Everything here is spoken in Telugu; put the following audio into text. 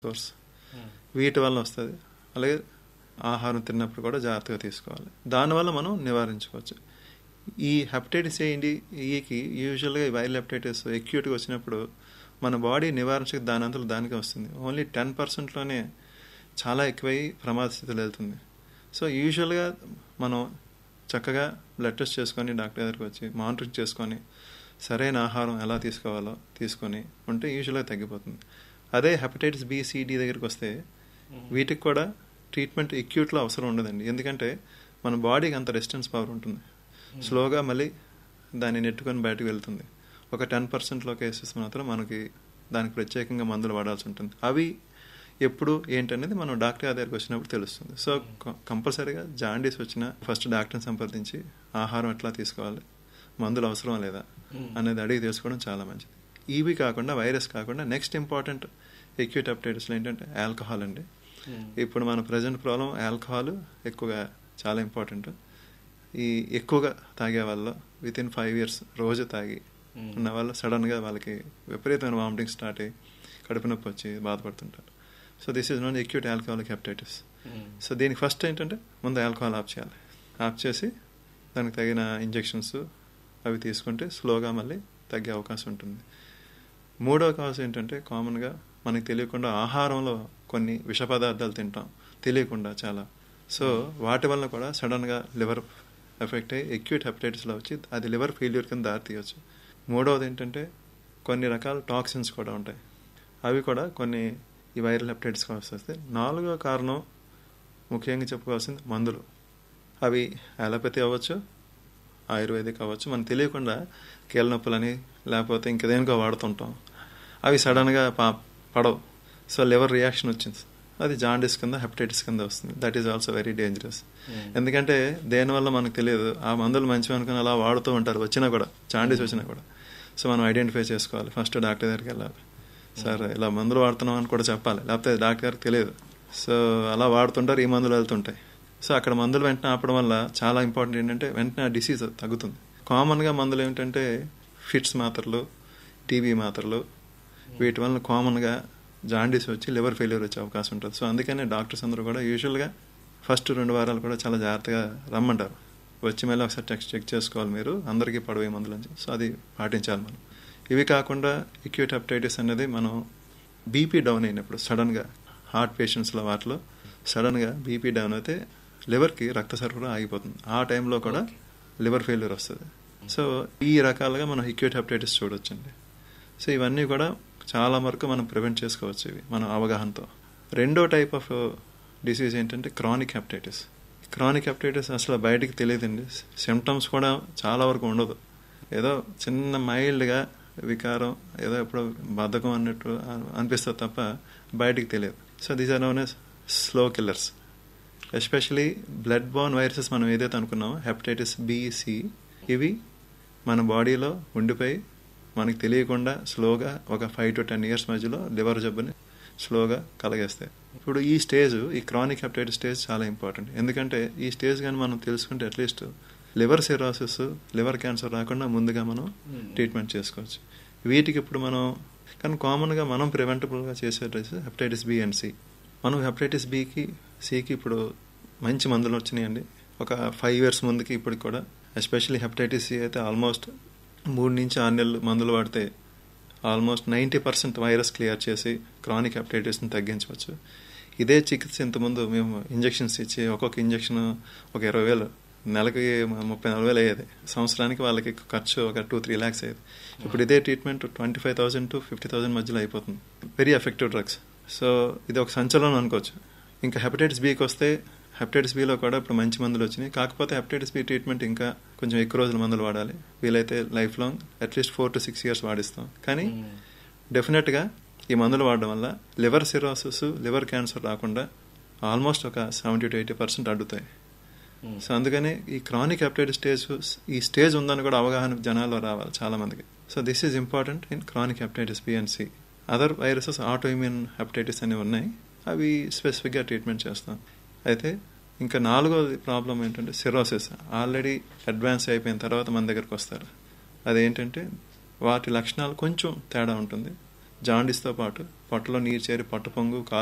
సోర్స్ వీటి వల్ల వస్తుంది అలాగే ఆహారం తిన్నప్పుడు కూడా జాగ్రత్తగా తీసుకోవాలి దానివల్ల మనం నివారించుకోవచ్చు ఈ హెపటైటిస్ ఏంటి ఈకి యూజువల్గా వైరల్ హెపటైటిస్ ఎక్యూట్గా వచ్చినప్పుడు మన బాడీ నివారించక దాని అంతలో దానికే వస్తుంది ఓన్లీ టెన్ పర్సెంట్లోనే చాలా ఎక్కువై ప్రమాద స్థితిలో వెళ్తుంది సో యూజువల్గా మనం చక్కగా బ్లడ్ టెస్ట్ చేసుకొని డాక్టర్ దగ్గరికి వచ్చి మానిటరింగ్ చేసుకొని సరైన ఆహారం ఎలా తీసుకోవాలో తీసుకొని ఉంటే యూజువల్గా తగ్గిపోతుంది అదే హెపటైటిస్ బి సిడి దగ్గరికి వస్తే వీటికి కూడా ట్రీట్మెంట్ ఎక్యూట్లో అవసరం ఉండదండి ఎందుకంటే మన బాడీకి అంత రెసిస్టెన్స్ పవర్ ఉంటుంది స్లోగా మళ్ళీ దాన్ని నెట్టుకొని బయటకు వెళ్తుంది ఒక టెన్ పర్సెంట్లో కేసెస్ మాత్రం మనకి దానికి ప్రత్యేకంగా మందులు వాడాల్సి ఉంటుంది అవి ఎప్పుడు ఏంటనేది మనం డాక్టర్ గారి దగ్గరికి వచ్చినప్పుడు తెలుస్తుంది సో కంపల్సరీగా జాండీస్ వచ్చిన ఫస్ట్ డాక్టర్ని సంప్రదించి ఆహారం ఎట్లా తీసుకోవాలి మందులు అవసరం లేదా అనేది అడిగి తెలుసుకోవడం చాలా మంచిది ఇవి కాకుండా వైరస్ కాకుండా నెక్స్ట్ ఇంపార్టెంట్ ఎక్యూట్ హెపటైటిస్లో ఏంటంటే ఆల్కహాల్ అండి ఇప్పుడు మన ప్రజెంట్ ప్రాబ్లం ఆల్కహాల్ ఎక్కువగా చాలా ఇంపార్టెంట్ ఈ ఎక్కువగా తాగే వాళ్ళు విత్ ఇన్ ఫైవ్ ఇయర్స్ రోజు తాగి ఉన్న వాళ్ళు సడన్గా వాళ్ళకి విపరీతమైన వామిటింగ్ స్టార్ట్ అయ్యి కడుపు నొప్పి వచ్చి బాధపడుతుంటారు so this is not acute alcoholic hepatitis so దీనికి ఫస్ట్ ఏంటంటే ముందు ఆల్కహాల్ ఆఫ్ చేయాలి ఆఫ్ చేసి దానికి తగిన ఇంజెక్షన్స్ అవి తీసుకుంటే స్లోగా మళ్ళీ తగ్గే అవకాశం ఉంటుంది మూడవ కాజ్ ఏంటంటే కామన్గా మనకి తెలియకుండా ఆహారంలో కొన్ని విష పదార్థాలు తింటాం తెలియకుండా చాలా సో వాటి వల్ల కూడా సడన్గా లివర్ ఎఫెక్ట్ అయ్యి ఎక్యూట్ హెపటైటిస్లో వచ్చి అది లివర్ ఫెయిల్యూర్ కింద దారి తీయచ్చు మూడవది ఏంటంటే కొన్ని రకాల టాక్సిన్స్ కూడా ఉంటాయి అవి కూడా కొన్ని ఈ వైరల్ హెపటైటిస్ వస్తాయి నాలుగో కారణం ముఖ్యంగా చెప్పుకోవాల్సింది మందులు అవి అలోపతి అవ్వచ్చు ఆయుర్వేదిక్ అవ్వచ్చు మనకు తెలియకుండా కీళ్ళ నొప్పులని లేకపోతే ఇంకేదేనికో వాడుతుంటాం అవి సడన్గా పా పడవు సో లివర్ రియాక్షన్ వచ్చింది అది జాండీస్ కింద హెపటైటిస్ కింద వస్తుంది that is also very dangerous ఎందుకంటే దేనివల్ల మనకు తెలియదు ఆ మందులు మంచివి అనుకుని అలా వాడుతూ ఉంటారు వచ్చినా కూడా జాండీస్ వచ్చినా కూడా సో మనం ఐడెంటిఫై చేసుకోవాలి ఫస్ట్ డాక్టర్ దగ్గరికి వెళ్ళాలి సార్ ఇలా మందులు వాడుతున్నాం అని కూడా చెప్పాలి లేకపోతే డాక్టర్ గారికి తెలియదు సో అలా వాడుతుంటారు ఈ మందులు వెళ్తుంటాయి సో అక్కడ మందులు వెంటనే ఆపడం వల్ల చాలా ఇంపార్టెంట్ ఏంటంటే వెంటనే ఆ డిసీజ్ తగ్గుతుంది కామన్గా మందులు ఏమిటంటే ఫిట్స్ మాత్రలు టీబీ మాత్రలు వీటి వల్ల కామన్గా జాండీస్ వచ్చి లివర్ ఫెయిల్యూర్ వచ్చే అవకాశం ఉంటుంది సో అందుకనే డాక్టర్స్ అందరూ కూడా యూజువల్గా ఫస్ట్ రెండు వారాలు కూడా చాలా జాగ్రత్తగా రమ్మంటారు వచ్చి మళ్ళీ ఒకసారి చెక్ చెక్ చేసుకోవాలి మీరు అందరికీ పడవే మందులు అని సో అది పాటించాలి మనం ఇవి కాకుండా ఎక్యూట్ హెపటైటిస్ అనేది మనం బీపీ డౌన్ అయినప్పుడు సడన్గా హార్ట్ పేషెంట్స్లో వాటిలో సడన్గా బీపీ డౌన్ అయితే లివర్కి రక్త సరఫరా ఆగిపోతుంది ఆ టైంలో కూడా లివర్ ఫెయిల్యూర్ వస్తుంది సో ఈ రకాలుగా మనం ఎక్యూట్ హెపటైటిస్ చూడొచ్చండి సో ఇవన్నీ కూడా చాలా వరకు మనం ప్రివెంట్ చేసుకోవచ్చు ఇవి మన అవగాహనతో రెండో టైప్ ఆఫ్ డిసీజ్ ఏంటంటే క్రానిక్ హెపటైటిస్ క్రానిక్ హెపటైటిస్ అసలు బయటికి తెలియదండి సిమ్టమ్స్ కూడా చాలా వరకు ఉండదు ఏదో చిన్న మైల్డ్గా వికారం ఏదో ఎప్పుడో బద్ధకం అన్నట్టు అనిపిస్తుంది తప్ప బయటికి తెలియదు so these are known as slow killers especially blood borne viruses మనం ఏదైతే అనుకున్నామో హెపటైటిస్ బిసి ఇవి మన బాడీలో ఉండిపోయి మనకి తెలియకుండా స్లోగా ఒక ఫైవ్ టు టెన్ ఇయర్స్ మధ్యలో లివర్ జబ్బుని స్లోగా కలగేస్తాయి ఇప్పుడు ఈ స్టేజ్ ఈ క్రానిక్ హెపటైటిస్ స్టేజ్ చాలా ఇంపార్టెంట్ ఎందుకంటే ఈ స్టేజ్ కానీ మనం తెలుసుకుంటే at least liver cirrhosis liver cancer రాకుండా ముందుగా మనం ట్రీట్మెంట్ చేసుకోవచ్చు వీటికి ఇప్పుడు మనం కానీ కామన్గా మనం ప్రివెంటబుల్గా చేసే హెపటైటిస్ బి అండ్ సి మనం హెపటైటిస్ బికి సికి ఇప్పుడు మంచి మందులు వచ్చినాయండి ఒక ఫైవ్ ఇయర్స్ ముందుకి ఇప్పటికి కూడా ఎస్పెషల్లీ హెపటైటిస్ సి అయితే ఆల్మోస్ట్ మూడు నుంచి ఆరు నెలలు మందులు వాడితే almost ninety percent virus clear చేసి క్రానిక్ హెపటైటిస్ని తగ్గించవచ్చు ఇదే చికిత్స ఇంతకుముందు మేము ఇంజెక్షన్స్ ఇచ్చి ఒక్కొక్క ఇంజెక్షన్ ఒక ఇరవై వేలు నెలకి ముప్పై నాలుగు వేలు అయ్యేది సంవత్సరానికి వాళ్ళకి ఖర్చు ఒక టూ త్రీ ల్యాక్స్ అయ్యేది ఇప్పుడు ఇదే treatment twenty five thousand to fifty thousand మధ్యలో అయిపోతుంది వెరీ ఎఫెక్టివ్ డ్రగ్స్ సో ఇది ఒక సంచలనం అనుకోవచ్చు ఇంకా హెపటైటిస్ బికి వస్తే హెపటైటిస్ బిలో కూడా ఇప్పుడు మంచి మందులు వచ్చినాయి కాకపోతే హెపటైటిస్ బి ట్రీట్మెంట్ ఇంకా కొంచెం ఎక్కువ రోజులు మందులు వాడాలి వీలైతే life long at least four to six years వాడిస్తాం కానీ డెఫినెట్గా ఈ మందులు వాడడం వల్ల లివర్ సిరోసిస్ లివర్ క్యాన్సర్ రాకుండా ఆల్మోస్ట్ ఒక సెవెంటీ టు ఎయిటీ పర్సెంట్ అడ్డుతాయి సో అందుకని ఈ క్రానిక్ హెపటైటిస్ స్టేజ్ ఈ స్టేజ్ ఉందని కూడా అవగాహన జనాల్లో రావాలి చాలా మందికి so this is important in chronic hepatitis B and C other viruses autoimmune hepatitis అనేవి ఉన్నాయి అవి స్పెసిఫిక్గా ట్రీట్మెంట్ చేస్తాం అయితే ఇంకా నాలుగోది ప్రాబ్లం ఏంటంటే సిరోసిస్ ఆల్రెడీ అడ్వాన్స్ అయిపోయిన తర్వాత మన దగ్గరకు వస్తారు అదేంటంటే వాటి లక్షణాలు కొంచెం తేడా ఉంటుంది జాండీస్తో పాటు పొట్టలో నీరు చేరి పొట్ట పొంగు